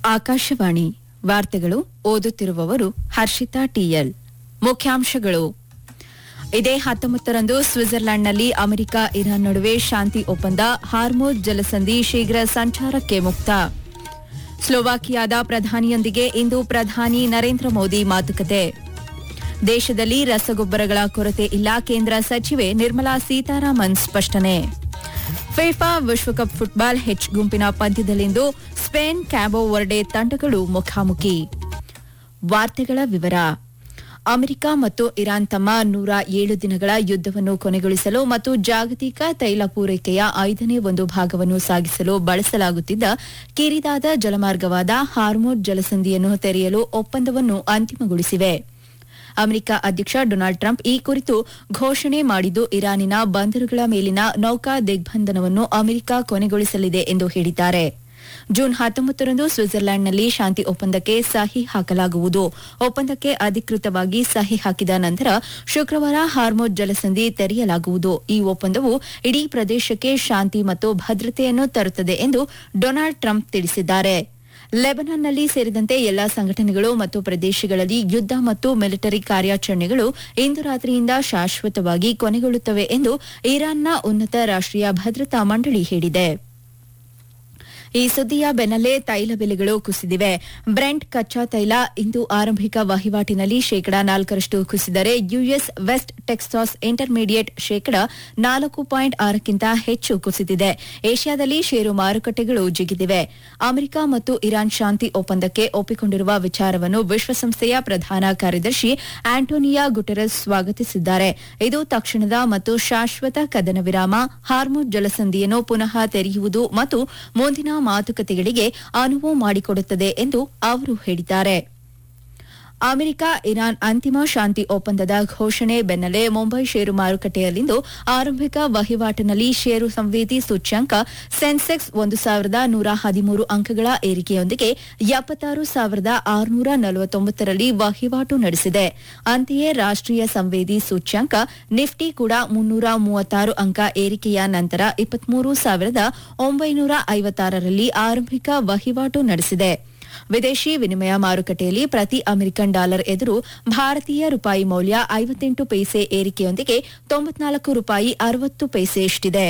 ಆಕಾಶವಾಣಿ ವಾರ್ತೆಗಳು ಓದುತ್ತಿರುವವರು ಹರ್ಷಿತಾ ಟಿಎಲ್ ಮುಖ್ಯಾಂಶಗಳು ಇದೇ ಹತ್ತೊಂಬತ್ತರಂದು ಸ್ವಿಟ್ಜರ್ಲೆಂಡ್ನಲ್ಲಿ ಅಮೆರಿಕ ಇರಾನ್ ನಡುವೆ ಶಾಂತಿ ಒಪ್ಪಂದ ಹಾರ್ಮೋಜ್ ಜಲಸಂಧಿ ಶೀಘ್ರ ಸಂಚಾರಕ್ಕೆ ಮುಕ್ತ ಸ್ಲೋವಾಕಿಯಾದ ಪ್ರಧಾನಿಯೊಂದಿಗೆ ಇಂದು ಪ್ರಧಾನಿ ನರೇಂದ್ರ ಮೋದಿ ಮಾತುಕತೆ ದೇಶದಲ್ಲಿ ರಸಗೊಬ್ಬರಗಳ ಕೊರತೆ ಇಲ್ಲ ಕೇಂದ್ರ ಸಚಿವೆ ನಿರ್ಮಲಾ ಸೀತಾರಾಮನ್ ಸ್ಪಷ್ಟನೆ ಫಿಫಾ ವಿಶ್ವಕಪ್ ಫುಟ್ಬಾಲ್ ಹೆಚ್ ಗುಂಪಿನ ಪಂದ್ಯದಲ್ಲಿಂದು ಸ್ಪೇನ್ ಕ್ಯಾಬೋ ವರ್ಡೆ ತಂಡಗಳು ಮುಖಾಮುಖಿ ವಾರ್ತೆಗಳ ವಿವರ ಅಮೆರಿಕ ಮತ್ತು ಇರಾನ್ ತಮ್ಮ ನೂರ ಏಳು ದಿನಗಳ ಯುದ್ದವನ್ನು ಕೊನೆಗೊಳಿಸಲು ಮತ್ತು ಜಾಗತಿಕ ತೈಲ ಪೂರೈಕೆಯ ಐದನೇ ಒಂದು ಭಾಗವನ್ನು ಸಾಗಿಸಲು ಬಳಸಲಾಗುತ್ತಿದ್ದ ಕಿರಿದಾದ ಜಲಮಾರ್ಗವಾದ ಹಾರ್ಮೋಡ್ ಜಲಸಂಧಿಯನ್ನು ತೆರೆಯಲು ಒಪ್ಪಂದವನ್ನು ಅಂತಿಮಗೊಳಿಸಿವೆ ಅಮೆರಿಕ ಅಧ್ಯಕ್ಷ ಡೊನಾಲ್ಡ್ ಟ್ರಂಪ್ ಈ ಕುರಿತು ಘೋಷಣೆ ಮಾಡಿದ್ದು ಇರಾನಿನ ಬಂದರುಗಳ ಮೇಲಿನ ನೌಕಾ ದಿಗ್ಬಂಧನವನ್ನು ಅಮೆರಿಕ ಕೊನೆಗೊಳಿಸಲಿದೆ ಎಂದು ಹೇಳಿದ್ದಾರೆ ಜೂನ್ ಹತ್ತೊಂಬತ್ತರಂದು ಸ್ವಿಟ್ಜರ್ಲೆಂಡ್ನಲ್ಲಿ ಶಾಂತಿ ಒಪ್ಪಂದಕ್ಕೆ ಸಹಿ ಹಾಕಲಾಗುವುದು ಒಪ್ಪಂದಕ್ಕೆ ಅಧಿಕೃತವಾಗಿ ಸಹಿ ಹಾಕಿದ ನಂತರ ಶುಕ್ರವಾರ ಹಾರ್ಮೋಜ್ ಜಲಸಂಧಿ ತೆರೆಯಲಾಗುವುದು ಈ ಒಪ್ಪಂದವು ಇಡೀ ಪ್ರದೇಶಕ್ಕೆ ಶಾಂತಿ ಮತ್ತು ಭದ್ರತೆಯನ್ನು ತರುತ್ತದೆ ಎಂದು ಡೊನಾಲ್ಡ್ ಟ್ರಂಪ್ ತಿಳಿಸಿದ್ದಾರೆ ಲೆಬನಾನ್ನಲ್ಲಿ ಸೇರಿದಂತೆ ಎಲ್ಲಾ ಸಂಘಟನೆಗಳು ಮತ್ತು ಪ್ರದೇಶಗಳಲ್ಲಿ ಯುದ್ದ ಮತ್ತು ಮಿಲಿಟರಿ ಕಾರ್ಯಾಚರಣೆಗಳು ಇಂದು ರಾತ್ರಿಯಿಂದ ಶಾಶ್ವತವಾಗಿ ಕೊನೆಗೊಳ್ಳುತ್ತವೆ ಎಂದು ಇರಾನ್ನ ಉನ್ನತ ರಾಷ್ಟೀಯ ಭದ್ರತಾ ಮಂಡಳಿ ಹೇಳಿದೆ ಈ ಸುದ್ದಿಯ ಬೆನ್ನಲ್ಲೇ ತೈಲ ಬೆಲೆಗಳು ಕುಸಿದಿವೆ ಬ್ರೆಂಟ್ ಕಚ್ಚಾ ತೈಲ ಇಂದು ಆರಂಭಿಕ ವಹಿವಾಟಿನಲ್ಲಿ ಶೇಕಡಾ ನಾಲ್ಕರಷ್ಟು ಕುಸಿದರೆ ಯುಎಸ್ ವೆಸ್ಟ್ ಟೆಕ್ಸಾಸ್ ಇಂಟರ್ಮೀಡಿಯೇಟ್ ಶೇಕಡಾ ನಾಲ್ಕು ಪಾಯಿಂಟ್ ಆರಕ್ಕಿಂತ ಹೆಚ್ಚು ಕುಸಿದಿದೆ ಏಷ್ಯಾದಲ್ಲಿ ಷೇರು ಮಾರುಕಟ್ಟೆಗಳು ಜಿಗಿದಿವೆ ಅಮೆರಿಕ ಮತ್ತು ಇರಾನ್ ಶಾಂತಿ ಒಪ್ಪಂದಕ್ಕೆ ಒಪ್ಪಿಕೊಂಡಿರುವ ವಿಚಾರವನ್ನು ವಿಶ್ವಸಂಸ್ಥೆಯ ಪ್ರಧಾನ ಕಾರ್ಯದರ್ಶಿ ಆಂಟೋನಿಯಾ ಗುಟೆರಸ್ ಸ್ವಾಗತಿಸಿದ್ದಾರೆ ಇದು ತಕ್ಷಣದ ಮತ್ತು ಶಾಶ್ವತ ಕದನ ವಿರಾಮ ಹಾರ್ಮೋನ್ ಜಲಸಂಧಿಯನ್ನು ಪುನಃ ತೆರೆಯುವುದು ಮತ್ತು ಮುಂದಿನ ಮಾತುಕತೆಗಳಿಗೆ ಅನುವು ಮಾಡಿಕೊಡುತ್ತದೆ ಎಂದು ಅವರು ಹೇಳಿದ್ದಾರೆ ಅಮೆರಿಕ ಇರಾನ್ ಅಂತಿಮ ಶಾಂತಿ ಒಪ್ಪಂದದ ಘೋಷಣೆ ಬೆನ್ನಲ್ಲೇ ಮುಂಬೈ ಷೇರು ಮಾರುಕಟ್ಟೆಯಲ್ಲಿಂದು ಆರಂಭಿಕ ವಹಿವಾಟಿನಲ್ಲಿ ಷೇರು ಸಂವೇದಿ ಸೂಚ್ಯಂಕ ಸೆನ್ಸೆಕ್ಸ್ ಒಂದು ಸಾವಿರದ ನೂರ ಹದಿಮೂರು ಅಂಕಗಳ ಏರಿಕೆಯೊಂದಿಗೆ ಎಪ್ಪತ್ತಾರು ಸಾವಿರದ ಆರುನೂರ ನಲವತ್ತೊಂಬತ್ತರಲ್ಲಿ ವಹಿವಾಟು ನಡೆಸಿದೆ ಅಂತೆಯೇ ರಾಷ್ಟೀಯ ಸಂವೇದಿ ಸೂಚ್ಯಂಕ ನಿಫ್ಟಿ ಕೂಡ ಮುನ್ನೂರ ಮೂವತ್ತಾರು ಅಂಕ ಏರಿಕೆಯ ನಂತರ ಇಪ್ಪತ್ಮೂರು ಸಾವಿರದ ಒಂಬೈನೂರ ಐವತ್ತಾರರಲ್ಲಿ ಆರಂಭಿಕ ವಹಿವಾಟು ನಡೆಸಿದೆ ವಿದೇಶಿ ವಿನಿಮಯ ಮಾರುಕಟ್ಟೆಯಲ್ಲಿ ಪ್ರತಿ ಅಮೆರಿಕನ್ ಡಾಲರ್ ಎದುರು ಭಾರತೀಯ ರೂಪಾಯಿ ಮೌಲ್ಯ ಐವತ್ತೆಂಟು ಪೈಸೆ ಏರಿಕೆಯೊಂದಿಗೆ ತೊಂಬತ್ನಾಲ್ಕು ರೂಪಾಯಿ ಅರವತ್ತು ಪೈಸೆಯಷ್ಟಿದೆ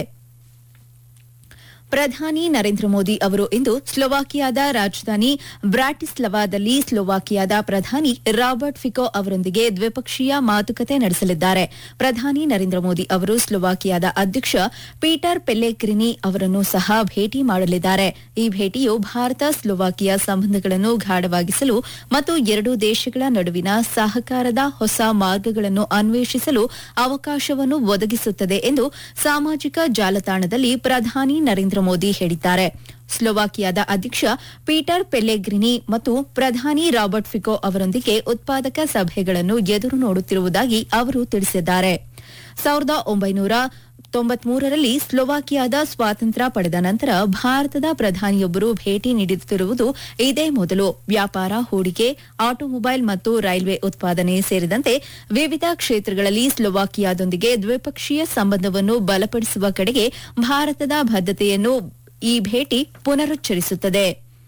ಪ್ರಧಾನಿ ನರೇಂದ್ರ ಮೋದಿ ಅವರು ಇಂದು ಸ್ಲೋವಾಕಿಯಾದ ರಾಜಧಾನಿ ಬ್ರಾಟಿಸ್ಲವಾದಲ್ಲಿ ಸ್ಲೋವಾಕಿಯಾದ ಪ್ರಧಾನಿ ರಾಬರ್ಟ್ ಫಿಕೋ ಅವರೊಂದಿಗೆ ದ್ವಿಪಕ್ಷೀಯ ಮಾತುಕತೆ ನಡೆಸಲಿದ್ದಾರೆ ಪ್ರಧಾನಿ ನರೇಂದ್ರ ಮೋದಿ ಅವರು ಸ್ಲೋವಾಕಿಯಾದ ಅಧ್ಯಕ್ಷ ಪೀಟರ್ ಪೆಲ್ಲೆಗ್ರಿನಿ ಅವರನ್ನು ಸಹ ಭೇಟಿ ಮಾಡಲಿದ್ದಾರೆ ಈ ಭೇಟಿಯು ಭಾರತ ಸ್ಲೋವಾಕಿಯಾ ಸಂಬಂಧಗಳನ್ನು ಗಾಢವಾಗಿಸಲು ಮತ್ತು ಎರಡೂ ದೇಶಗಳ ನಡುವಿನ ಸಹಕಾರದ ಹೊಸ ಮಾರ್ಗಗಳನ್ನು ಅನ್ವೇಷಿಸಲು ಅವಕಾಶವನ್ನು ಒದಗಿಸುತ್ತದೆ ಎಂದು ಸಾಮಾಜಿಕ ಜಾಲತಾಣದಲ್ಲಿ ಪ್ರಧಾನಿ ನರೇಂದ್ರ ಮೋದಿ ಹೇಳಿದ್ದಾರೆ ಸ್ಲೋವಾಕಿಯಾದ ಅಧ್ಯಕ್ಷ ಪೀಟರ್ ಪೆಲ್ಲೆಗ್ರಿನಿ ಮತ್ತು ಪ್ರಧಾನಿ ರಾಬರ್ಟ್ ಫಿಕೋ ಅವರೊಂದಿಗೆ ಉತ್ಪಾದಕ ಸಭೆಗಳನ್ನು ಎದುರು ನೋಡುತ್ತಿರುವುದಾಗಿ ಅವರು ತಿಳಿಸಿದ್ದಾರೆ ಸಾವಿರದ ಒಂಬೈನೂರ ತೊಂಬತ್ಮೂರರಲ್ಲಿ ಸ್ಲೋವಾಕಿಯಾದ ಸ್ವಾತಂತ್ರ್ಯ ಪಡೆದ ನಂತರ ಭಾರತದ ಪ್ರಧಾನಿಯೊಬ್ಬರು ಭೇಟಿ ನೀಡುತ್ತಿರುವುದು ಇದೇ ಮೊದಲು ವ್ಯಾಪಾರ ಹೂಡಿಕೆ ಆಟೋಮೊಬೈಲ್ ಮತ್ತು ರೈಲ್ವೆ ಉತ್ಪಾದನೆ ಸೇರಿದಂತೆ ವಿವಿಧ ಕ್ಷೇತ್ರಗಳಲ್ಲಿ ಸ್ಲೋವಾಕಿಯಾದೊಂದಿಗೆ ದ್ವಿಪಕ್ಷೀಯ ಸಂಬಂಧವನ್ನು ಬಲಪಡಿಸುವ ಕಡೆಗೆ ಭಾರತದ ಬದ್ಧತೆಯನ್ನು ಈ ಭೇಟಿ ಪುನರುಚ್ಚರಿಸುತ್ತದೆ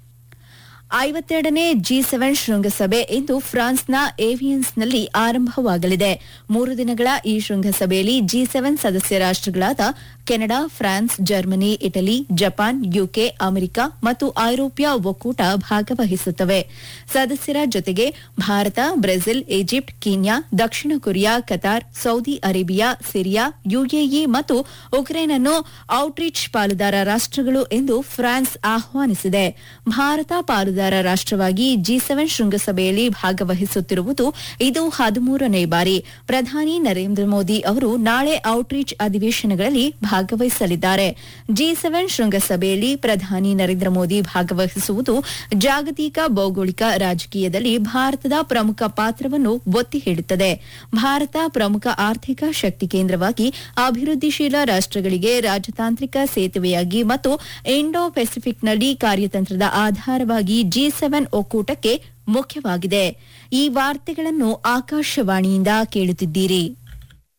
ಐವತ್ತೆರಡನೇ ಜಿ ಸೆವೆನ್ ಶೃಂಗಸಭೆ ಇಂದು ಫ್ರಾನ್ಸ್ನ ಏವಿಯನ್ಸ್ನಲ್ಲಿ ಆರಂಭವಾಗಲಿದೆ ಮೂರು ದಿನಗಳ ಈ ಶೃಂಗಸಭೆಯಲ್ಲಿ ಜಿ ಸೆವೆನ್ ಸದಸ್ಯ ರಾಷ್ಟಗಳಾದ Canada France Germany Italy Japan UK America ಮತ್ತು ಐರೋಪ್ಯ ಒಕ್ಕೂಟ ಭಾಗವಹಿಸುತ್ತವೆ ಸದಸ್ಯರ ಜೊತೆಗೆ ಭಾರತ ಬ್ರೆಜಿಲ್ ಈಜಿಪ್ಟ್ ಕೀನ್ಯಾ ದಕ್ಷಿಣ Korea Qatar Saudi Arabia Syria UAE ಮತ್ತು ಉಕ್ರೇನ್ ಅನ್ನು ಔಟ್ರೀಚ್ ಪಾಲುದಾರ ರಾಷ್ಟಗಳು ಎಂದು ಫ್ರಾನ್ಸ್ ಆಹ್ವಾನಿಸಿದೆ ಭಾರತ ಪಾಲುದಾರ ರಾಷ್ಟವಾಗಿ ಜಿ ಸೆವೆನ್ ಶೃಂಗಸಭೆಯಲ್ಲಿ ಭಾಗವಹಿಸುತ್ತಿರುವುದು ಇದು ಹದಿಮೂರನೇ ಬಾರಿ ಪ್ರಧಾನಿ ನರೇಂದ್ರ ಮೋದಿ ಅವರು ನಾಳೆ ಔಟ್ರೀಚ್ ಅಧಿವೇಶನಗಳಲ್ಲಿ ಭಾಗವಹಿಸಲಿದ್ದಾರೆ ಜಿ ಸೆವೆನ್ ಶೃಂಗಸಭೆಯಲ್ಲಿ ಪ್ರಧಾನಿ ನರೇಂದ್ರ ಮೋದಿ ಭಾಗವಹಿಸುವುದು ಜಾಗತಿಕ ಭೌಗೋಳಿಕ ರಾಜಕೀಯದಲ್ಲಿ ಭಾರತದ ಪ್ರಮುಖ ಪಾತ್ರವನ್ನು ಒತ್ತಿ ಹೇಳುತ್ತದೆ ಭಾರತ ಪ್ರಮುಖ ಆರ್ಥಿಕ ಶಕ್ತಿ ಕೇಂದ್ರವಾಗಿ ಅಭಿವೃದ್ಧಿಶೀಲ ರಾಷ್ಟಗಳಿಗೆ ರಾಜತಾಂತ್ರಿಕ ಸೇತುವೆಯಾಗಿ ಮತ್ತು ಇಂಡೋ ಪೆಸಿಫಿಕ್ನಲ್ಲಿ ಕಾರ್ಯತಂತ್ರದ ಆಧಾರವಾಗಿ ಜಿ ಸೆವೆನ್ ಒಕ್ಕೂಟಕ್ಕೆ ಮುಖ್ಯವಾಗಿದೆ ಈ ವಾರ್ತೆಗಳನ್ನು ಆಕಾಶವಾಣಿಯಿಂದ ಕೇಳುತ್ತಿದ್ದೀರಿ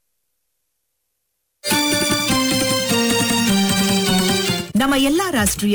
ನಮ್ಮ ಎಲ್ಲಾ ರಾಷ್ಟ್ರೀಯ